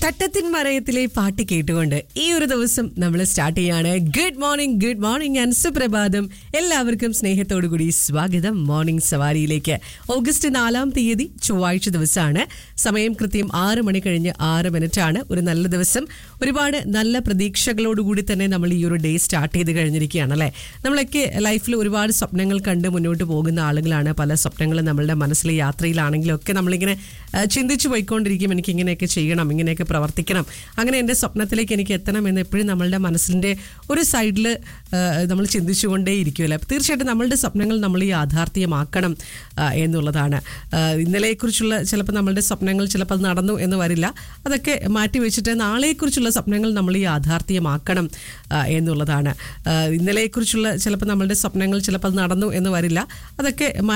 തട്ടത്തിൻ മറയത്തിലെ പാട്ട് കേട്ടുകൊണ്ട് ഈ ഒരു ദിവസം നമ്മൾ സ്റ്റാർട്ട് ചെയ്യാണ് good morning good morning and സുപ്രഭാതം എല്ലാവർക്കും സ്നേഹത്തോടു കൂടി സ്വാഗതം മോർണിംഗ് സവാരിയിലേക്ക് ഓഗസ്റ്റ് നാലാം തീയതി ചൊവ്വാഴ്ച ദിവസമാണ് സമയം കൃത്യം ആറ് മണി കഴിഞ്ഞ് ആറ് മിനിറ്റ് ആണ് ഒരു നല്ല ദിവസം ഒരുപാട് നല്ല പ്രതീക്ഷകളോടുകൂടി തന്നെ നമ്മൾ ഈ ഒരു ഡേ സ്റ്റാർട്ട് ചെയ്ത് കഴിഞ്ഞിരിക്കുകയാണ് അല്ലേ നമ്മളൊക്കെ ലൈഫിൽ ഒരുപാട് സ്വപ്നങ്ങൾ കണ്ട് മുന്നോട്ട് പോകുന്ന ആളുകളാണ് പല സ്വപ്നങ്ങളും നമ്മളുടെ മനസ്സിലെ യാത്രയിലാണെങ്കിലും ഒക്കെ നമ്മളിങ്ങനെ ആ, ചിന്തിച്ചു പോയിക്കൊണ്ടിരിക്കും എനിക്ക് ഇങ്ങനെയൊക്കെ ചെയ്യണം ഇങ്ങനെയൊക്കെ പ്രവർത്തിക്കണം അങ്ങനെ എൻ്റെ സ്വപ്നത്തിലേക്ക് എനിക്ക് എത്തണം എന്ന് എപ്പോഴും നമ്മളുടെ മനസ്സിൻ്റെ ഒരു സൈഡിൽ നമ്മൾ ചിന്തിച്ചുകൊണ്ടേ ഇരിക്കുമല്ലോ അപ്പോൾ തീർച്ചയായിട്ടും നമ്മളുടെ സ്വപ്നങ്ങൾ നമ്മൾ യാഥാർത്ഥ്യമാക്കണം ആ, എന്നുള്ളതാണ് ആ, ഇന്നലെയെക്കുറിച്ചുള്ള ചിലപ്പോൾ നമ്മളുടെ സ്വപ്നങ്ങൾ ചിലപ്പോൾ നടന്നു എന്ന് വരില്ല അതൊക്കെ മാറ്റി വെച്ചിട്ട് നാളെയെക്കുറിച്ചുള്ള സ്വപ്നങ്ങൾ നമ്മൾ യാഥാർത്ഥ്യമാക്കണം ആ, എന്നുള്ളതാണ് ആ, ഇന്നലെയെക്കുറിച്ചുള്ള ചിലപ്പോൾ നമ്മളുടെ സ്വപ്നങ്ങൾ ചിലപ്പോൾ നടന്നു എന്ന് വരില്ല അതൊക്കെ മാറ്റി